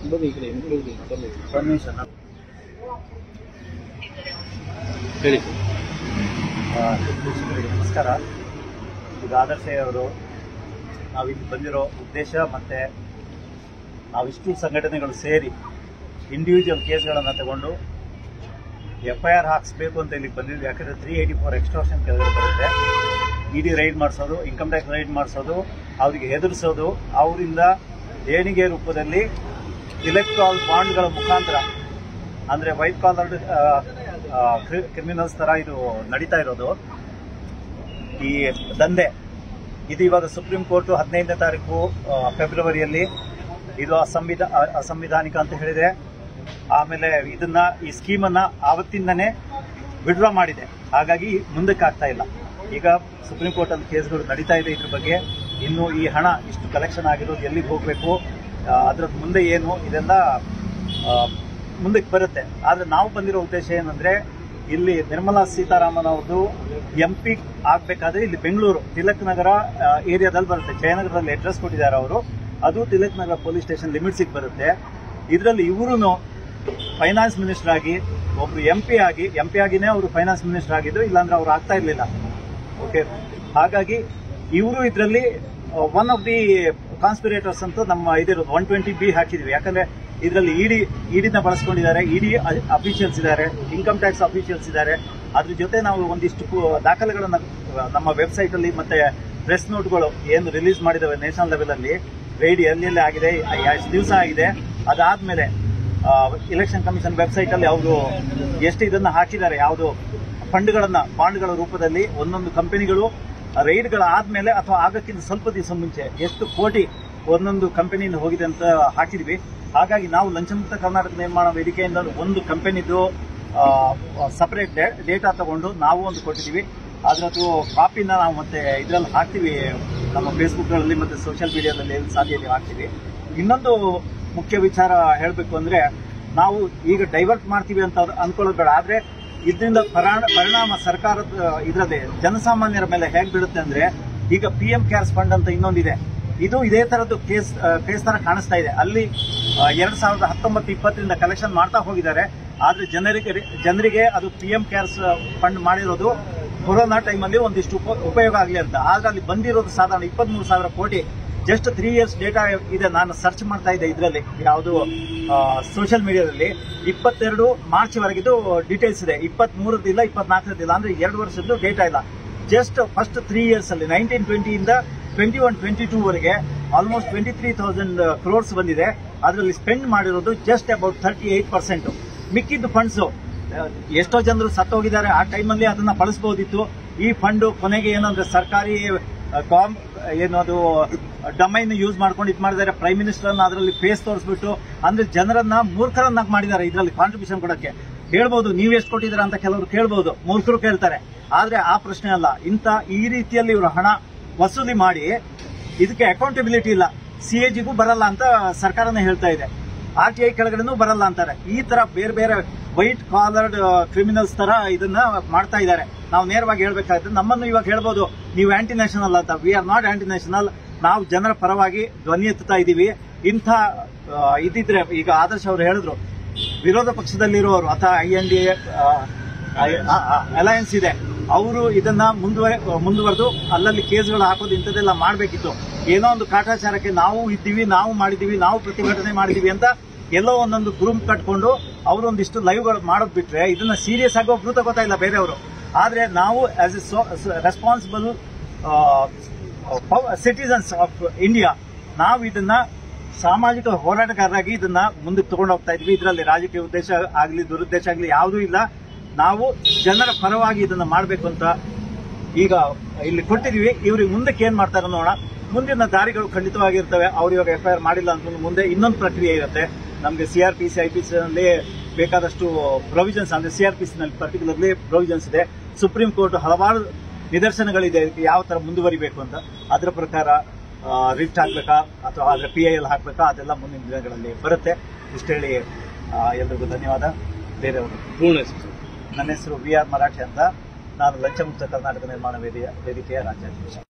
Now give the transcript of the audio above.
ಬನ್ನಿ ಈ ಕಡೆ ಇನ್ಕ್ಲೂಡ್ ಬನ್ನಿ ಒಂದು ನಿಮಿಷ ನಾನು ಹೇಳಿ ಆ, ವೀಕ್ಷಕರಿಗೆ ನಮಸ್ಕಾರ ಈಗ ಆದರ್ಶ ಅವರು ನಾವಿಲ್ಲಿ ಬಂದಿರೋ ಉದ್ದೇಶ ಮತ್ತೆ ನಾವಿಷ್ಟು ಸಂಘಟನೆಗಳು ಸೇರಿ ಇಂಡಿವಿಜುವಲ್ ಕೇಸ್ಗಳನ್ನು ತಗೊಂಡು ಎಫ್ ಐ ಆರ್ ಹಾಕ್ಸ್ಬೇಕು ಅಂತ ಇಲ್ಲಿಗೆ ಬಂದಿದ್ವಿ ಯಾಕಂದ್ರೆ ತ್ರೀ ಏಯ್ಟಿ ಫೋರ್ ಎಕ್ಸ್ಟ್ರಾಕ್ಷನ್ ಕೆಳಗಡೆ ಬರುತ್ತೆ ಇ ಡಿ ರೈಡ್ ಮಾಡಿಸೋದು ಇನ್ಕಮ್ ಟ್ಯಾಕ್ಸ್ ರೈಡ್ ಮಾಡಿಸೋದು ಅವರಿಗೆ ಹೆದರಿಸೋದು ಅವರಿಂದ ದೇಣಿಗೆ ರೂಪದಲ್ಲಿ ಇಲೆಕ್ಟ್ರಾಲ್ ಬಾಂಡ್ಗಳ ಮುಖಾಂತರ ಅಂದರೆ ವೈಟ್ ಕಾಲರ್ಡ್ ಕ್ರಿಮಿನಲ್ಸ್ ಥರ ಇದು ನಡೀತಾ ಇರೋದು ಈ ದಂಧೆ ಇದು ಇವಾಗ ಸುಪ್ರೀಂ ಕೋರ್ಟ್ ಹದಿನೈದನೇ ತಾರೀಕು ಆ, ಫೆಬ್ರವರಿಯಲ್ಲಿ ಇದು ಅಸಂವಿಧ ಅ- ಅಸಂವಿಧಾನಿಕ ಅಂತ ಹೇಳಿದೆ ಆಮೇಲೆ ಇದನ್ನ ಈ ಸ್ಕೀಮನ್ನ ಆವತ್ತಿಂದನೇ ವಿಡ್ರಾ ಮಾಡಿದೆ ಹಾಗಾಗಿ ಮುಂದಕ್ಕೆ ಆಗ್ತಾ ಇಲ್ಲ ಈಗ ಸುಪ್ರೀಂ ಕೋರ್ಟ್ ಅಲ್ಲಿ ಕೇಸ್ಗಳು ನಡೀತಾ ಇದೆ ಇದ್ರ ಬಗ್ಗೆ ಇನ್ನು ಈ ಹಣ ಇಷ್ಟು ಕಲೆಕ್ಷನ್ ಆಗಿರೋದು ಎಲ್ಲಿಗೆ ಹೋಗಬೇಕು ಅದ್ರ ಮುಂದೆ ಏನು ಇದೆಲ್ಲ ಆ, ಮುಂದಕ್ಕೆ ಬರುತ್ತೆ ಆದ್ರೆ ನಾವು ಬಂದಿರೋ ಉದ್ದೇಶ ಏನಂದ್ರೆ ಇಲ್ಲಿ ನಿರ್ಮಲಾ ಸೀತಾರಾಮನ್ ಅವ್ರದ್ದು ಎಂ ಪಿ ಆಗ್ಬೇಕಾದ್ರೆ ಇಲ್ಲಿ ಬೆಂಗಳೂರು ತಿಲಕ್ ನಗರ ಏರಿಯಾದಲ್ಲಿ ಬರುತ್ತೆ ಜಯನಗರದಲ್ಲಿ ಅಡ್ರೆಸ್ ಕೊಟ್ಟಿದ್ದಾರೆ ಅವರು ಅದು ತಿಲಕ್ ನಗರ ಪೊಲೀಸ್ ಸ್ಟೇಷನ್ ಲಿಮಿಟ್ಸಿಗೆ ಬರುತ್ತೆ ಇದರಲ್ಲಿ ಇವರು ಫೈನಾನ್ಸ್ ಮಿನಿಸ್ಟರ್ ಆಗಿ ಒಬ್ರು ಎಂ ಪಿ ಆಗಿ ಎಂ ಪಿ ಆಗಿನೇ ಅವರು ಫೈನಾನ್ಸ್ ಮಿನಿಸ್ಟರ್ ಆಗಿದ್ದು ಇಲ್ಲಾಂದ್ರೆ ಅವ್ರು ಆಗ್ತಾ ಇರಲಿಲ್ಲ ಓಕೆ ಹಾಗಾಗಿ ಇವರು ಇದರಲ್ಲಿ ಒನ್ ಆಫ್ ದಿ ಕಾನ್ಸ್ಪಿರೇಟರ್ಸ್ ಅಂತ ನಮ್ಮ ಇದಿರೋದು ಒನ್ ಟ್ವೆಂಟಿ ಬಿ ಹಾಕಿದ್ವಿ ಯಾಕಂದ್ರೆ ಇದರಲ್ಲಿ ಇಡಿ ಇಡಿನ ಬಳಸ್ಕೊಂಡಿದ್ದಾರೆ ಇಡಿ ಅಫಿಷಿಯಲ್ಸ್ ಇದ್ದಾರೆ ಇನ್ಕಮ್ ಟ್ಯಾಕ್ಸ್ ಅಫಿಷಿಯಲ್ಸ್ ಇದ್ದಾರೆ ಅದ್ರ ಜೊತೆ ನಾವು ಒಂದಿಷ್ಟು ಕು- ದಾಖಲೆಗಳನ್ನ ನಮ್ಮ ವೆಬ್ಸೈಟ್ ಅಲ್ಲಿ ಮತ್ತೆ ಪ್ರೆಸ್ ನೋಟ್ಗಳು ಏನು ರಿಲೀಸ್ ಮಾಡಿದಾವೆ ನ್ಯಾಷನಲ್ ಲೆವೆಲ್ ಅಲ್ಲಿ ರೈಡ್ ಎಲ್ಲೆಲ್ಲಿ ಆಗಿದೆ ಎಷ್ಟು ದಿವಸ ಆಗಿದೆ ಅದಾದ್ಮೇಲೆ ಇಲೆಕ್ಷನ್ ಕಮಿಷನ್ ವೆಬ್ಸೈಟ್ ಅಲ್ಲಿ ಅವರು ಎಷ್ಟು ಇದನ್ನ ಹಾಕಿದ್ದಾರೆ ಯಾವುದು ಫಂಡ್ಗಳನ್ನ ಬಾಂಡ್ಗಳ ರೂಪದಲ್ಲಿ ಒಂದೊಂದು ಕಂಪನಿಗಳು ರೈಡ್ಗಳ ಆದ್ಮೇಲೆ ಅಥವಾ ಆಗಕ್ಕಿಂತ ಸ್ವಲ್ಪ ದಿವಸ ಮುಂಚೆ ಎಷ್ಟು ಕೋಟಿ ಒಂದೊಂದು ಕಂಪನಿಯಿಂದ ಹೋಗಿದೆ ಅಂತ ಹಾಕಿದ್ವಿ ಹಾಗಾಗಿ ನಾವು ಲಂಚಮುಕ್ತ ಕರ್ನಾಟಕ ನಿರ್ಮಾಣ ವೇದಿಕೆಯಿಂದ ಒಂದು ಕಂಪನಿದು ಸಪರೇಟ್ ಡೇಟಾ ತಗೊಂಡು ನಾವು ಒಂದು ಕೊಟ್ಟಿದ್ದೀವಿ ಅದರದ್ದು ಕಾಪಿನ ನಾವು ಮತ್ತೆ ಇದರಲ್ಲಿ ಹಾಕ್ತೀವಿ ನಮ್ಮ ಫೇಸ್ಬುಕ್ಗಳಲ್ಲಿ ಮತ್ತೆ ಸೋಷಿಯಲ್ ಮೀಡಿಯಾದಲ್ಲಿ ಎಲ್ಲಿ ಸಾಧ್ಯ ಇದೆ ಹಾಕ್ತೀವಿ ಇನ್ನೊಂದು ಮುಖ್ಯ ವಿಚಾರ ಹೇಳಬೇಕು ಅಂದ್ರೆ ನಾವು ಈಗ ಡೈವರ್ಟ್ ಮಾಡ್ತೀವಿ ಅಂತ ಅನ್ಕೊಳ್ಳೋದು ಬೇಡ ಆದ್ರೆ ಇದರಿಂದ ಪರಾ- ಪರಿಣಾಮ ಸರ್ಕಾರದ ಇದರಲ್ಲಿ ಜನಸಾಮಾನ್ಯರ ಮೇಲೆ ಹೇಗೆ ಬೀಳುತ್ತೆ ಅಂದ್ರೆ ಈಗ ಪಿ ಎಂ ಕೇರ್ಸ್ ಫಂಡ್ ಅಂತ ಇನ್ನೊಂದಿದೆ ಇದು ಇದೇ ತರದ್ದು ಕೇಸ್ ಆ, ಕೇಸ್ ತರ ಕಾಣಿಸ್ತಾ ಇದೆ ಅಲ್ಲಿ ಆ, ಎರಡ್ ಸಾವಿರದ ಹತ್ತೊಂಬತ್ತು ಇಪ್ಪತ್ತರಿಂದ ಕಲೆಕ್ಷನ್ ಮಾಡ್ತಾ ಹೋಗಿದ್ದಾರೆ ಆದ್ರೆ ಜನರಿಗೆ ಜನರಿಗೆ ಅದು ಪಿ ಎಂ ಕೇರ್ಸ್ ಫಂಡ್ ಮಾಡಿರೋದು ಕೊರೋನಾ ಟೈಮಲ್ಲಿ ಒಂದಿಷ್ಟು ಉಪ- ಉಪಯೋಗ ಆಗಲಿ ಅಂತ ಆಗ ಅಲ್ಲಿ ಬಂದಿರೋದು ಸಾಧಾರಣ ಇಪ್ಪತ್ಮೂರು ಸಾವಿರ ಕೋಟಿ ಜಸ್ಟ್ ತ್ರೀ ಇಯರ್ಸ್ ಡೇಟಾ ಇದೆ ನಾನು ಸರ್ಚ್ ಮಾಡ್ತಾ ಇದ್ದೆ ಇದರಲ್ಲಿ ಯಾವುದು ಸೋಷಿಯಲ್ ಮೀಡಿಯಾದಲ್ಲಿ ಇಪ್ಪತ್ತೆರಡು ಮಾರ್ಚ್ ವರೆಗಿದು ಡೀಟೇಲ್ಸ್ ಇದೆ ಇಪ್ಪತ್ತ್ ಮೂರದಿಲ್ಲ ಇಪ್ಪತ್ನಾಲ್ಕರದಿಲ್ಲ ಅಂದ್ರೆ ಎರಡು ವರ್ಷದ್ದು ಡೇಟಾ ಇಲ್ಲ ಜಸ್ಟ್ ಫಸ್ಟ್ ತ್ರೀ ಇಯರ್ಸ್ ಅಲ್ಲಿ ನೈನ್ಟೀನ್ ಟ್ವೆಂಟಿಯಿಂದ ಟ್ವೆಂಟಿ ಒನ್ ಟ್ವೆಂಟಿ ಟೂ ವರೆಗೆ almost twenty three thousand crores ಬಂದಿದೆ ಅದರಲ್ಲಿ ಸ್ಪೆಂಡ್ ಮಾಡಿರೋದು just about thirty eight percent ಮಿಕ್ಕಿದ್ದು ಫಂಡ್ಸ್ ಎಷ್ಟೋ ಜನರು ಸತ್ತೋಗಿದ್ದಾರೆ ಆ ಟೈಮಲ್ಲಿ ಅದನ್ನ ಬಳಸಬಹುದಿತ್ತು ಈ ಫಂಡ್ ಕೊನೆಗೆ ಏನಂದ್ರೆ ಸರ್ಕಾರಿ ಆ, ಕಾಮ್ ಏನು ಅದು ಡಮೈನ್ ಯೂಸ್ ಮಾಡ್ಕೊಂಡು ಇದು ಮಾಡಿದ್ದಾರೆ ಪ್ರೈಮ್ ಮಿನಿಸ್ಟರ್ ಅನ್ನ ಅದರಲ್ಲಿ ಫೇಸ್ ತೋರಿಸ್ಬಿಟ್ಟು ಅಂದ್ರೆ ಜನರನ್ನ ಮೂರ್ಖರನ್ನಾಗಿ ಮಾಡಿದ್ದಾರೆ ಇದರಲ್ಲಿ ಕಾಂಟ್ರಿಬ್ಯೂಷನ್ ಕೊಡಕ್ಕೆ ಹೇಳ್ಬೋದು ನೀವ್ ಎಷ್ಟು ಕೊಟ್ಟಿದ್ದೀರಾ ಅಂತ ಕೆಲವರು ಕೇಳ್ಬೋದು ಮೂರ್ಖರು ಕೇಳ್ತಾರೆ ಆದ್ರೆ ಆ ಪ್ರಶ್ನೆ ಅಲ್ಲ ಇಂಥ ಈ ರೀತಿಯಲ್ಲಿ ಇವರು ಹಣ ವಸೂಲಿ ಮಾಡಿ ಇದಕ್ಕೆ ಅಕೌಂಟಬಿಲಿಟಿ ಇಲ್ಲ ಸಿ ಜಿಗೂ ಬರಲ್ಲ ಅಂತ ಸರ್ಕಾರನೇ ಹೇಳ್ತಾ ಇದೆ ಆರ್ ಟಿ ಐ ಕೆಳಗಡೆನೂ ಬರಲ್ಲ ಅಂತಾರೆ ಈ ತರ ಬೇರೆ ಬೇರೆ ವೈಟ್ ಕಾಲರ್ಡ್ ಕ್ರಿಮಿನಲ್ಸ್ ತರ ಇದನ್ನ ಮಾಡ್ತಾ ಇದ್ದಾರೆ ನಾವು ನೇರವಾಗಿ ಹೇಳ್ಬೇಕಾದ್ರೆ ನಮ್ಮನ್ನು ಇವಾಗ ಹೇಳ್ಬೋದು ನೀವು ಆಂಟಿ ನ್ಯಾಷನಲ್ ಅಂತ we are not anti national ನಾವು ಜನರ ಪರವಾಗಿ ಧ್ವನಿ ಎತ್ತುತ್ತಾ ಇದ್ದೀವಿ ಇಂಥ ಆ, ಇದಿದ್ರೆ ಈಗ ಆದರ್ಶ ಅವರು ಹೇಳಿದ್ರು ವಿರೋಧ ಪಕ್ಷದಲ್ಲಿರುವವರು ಅಥವಾ ಐ ಎನ್ ಡಿ ಅಲಯನ್ಸ್ ಇದೆ ಅವರು ಇದನ್ನ ಮುಂದುವರೆ ಮುಂದುವರೆದು ಅಲ್ಲಲ್ಲಿ ಕೇಸ್ಗಳು ಹಾಕೋದು ಇಂಥದ್ದೆಲ್ಲ ಮಾಡಬೇಕಿತ್ತು ಏನೋ ಒಂದು ಕಾಟಾಚಾರಕ್ಕೆ ನಾವು ಇದ್ದೀವಿ ನಾವು ಮಾಡಿದೀವಿ ನಾವು ಪ್ರತಿಭಟನೆ ಮಾಡಿದೀವಿ ಅಂತ ಎಲ್ಲೋ ಒಂದೊಂದು ಗ್ರೂಪ್ ಕಟ್ಕೊಂಡು ಅವರು ಒಂದಿಷ್ಟು ಲೈವ್ಗಳು ಮಾಡೋದ್ ಬಿಟ್ರೆ ಇದನ್ನ ಸೀರಿಯಸ್ ಆಗಿ ಒಬ್ರು ತಗೋತಾ ಇಲ್ಲ ಬೇರೆಯವರು ಆದ್ರೆ ನಾವು as a responsible citizens of India ನಾವು ಇದನ್ನ ಸಾಮಾಜಿಕ ಹೋರಾಟಗಾರರಾಗಿ ಇದನ್ನ ಮುಂದಕ್ಕೆ ತಗೊಂಡು ಹೋಗ್ತಾ ಇದ್ವಿ ಇದರಲ್ಲಿ ರಾಜಕೀಯ ಉದ್ದೇಶ ಆಗಲಿ ದುರುದ್ದೇಶ ಆಗಲಿ ಯಾವುದೂ ಇಲ್ಲ ನಾವು ಜನರ ಪರವಾಗಿ ಇದನ್ನ ಮಾಡಬೇಕು ಅಂತ ಈಗ ಇಲ್ಲಿ ಕೊಟ್ಟಿದೀವಿ ಇವ್ರಿಗೆ ಮುಂದಕ್ಕೆ ಏನ್ ಮಾಡ್ತಾರೆ ನೋಡೋಣ ಮುಂದಿನ ದಾರಿಗಳು ಖಂಡಿತವಾಗಿರ್ತವೆ ಅವ್ರು ಇವಾಗ ಎಫ್ ಐ ಆರ್ ಮಾಡಿಲ್ಲ ಅಂತ ಮುಂದೆ ಇನ್ನೊಂದು ಪ್ರಕ್ರಿಯೆ ಇರುತ್ತೆ ನಮಗೆ CR P C I P C ನಲ್ಲಿ ಬೇಕಾದಷ್ಟು ಪ್ರೊವಿಷನ್ಸ್ ಅಂದ್ರೆ ಸಿಆರ್ ಪಿ ಸಿ ನಲ್ಲಿ ಪರ್ಟಿಕ್ಯುಲರ್ಲಿ ಪ್ರೊವಿಷನ್ಸ್ ಇದೆ ಸುಪ್ರೀಂ ಕೋರ್ಟ್ ಹಲವಾರು ನಿದರ್ಶನಗಳಿದೆ ಇದಕ್ಕೆ ಯಾವ ತರ ಮುಂದುವರಿಬೇಕು ಅಂತ ಅದರ ಪ್ರಕಾರ ರಿಟ್ ಹಾಕ್ಬೇಕಾ ಅಥವಾ ಅದರ ಪಿ ಐ ಎಲ್ ಹಾಕ್ಬೇಕಾ ಅದೆಲ್ಲ ಮುಂದಿನ ದಿನಗಳಲ್ಲಿ ಬರುತ್ತೆ ಇಷ್ಟೇಳಿ ಆ, ಎಲ್ರಿಗೂ ಧನ್ಯವಾದ ಬೇರೆಯವರು ಪೂರ್ಣ ಹೆಸರು ನನ್ನ ಹೆಸರು ವಿ ಆರ್ ಮರಾಠೆ ಅಂತ ನಾನು ಲಂಚಮುಕ್ತ ಕರ್ನಾಟಕ ನಿರ್ಮಾಣ ವೇದಿಕೆಯ ವೇದಿಕೆಯ ರಾಜ್ಯಾಧ್ಯಕ್ಷ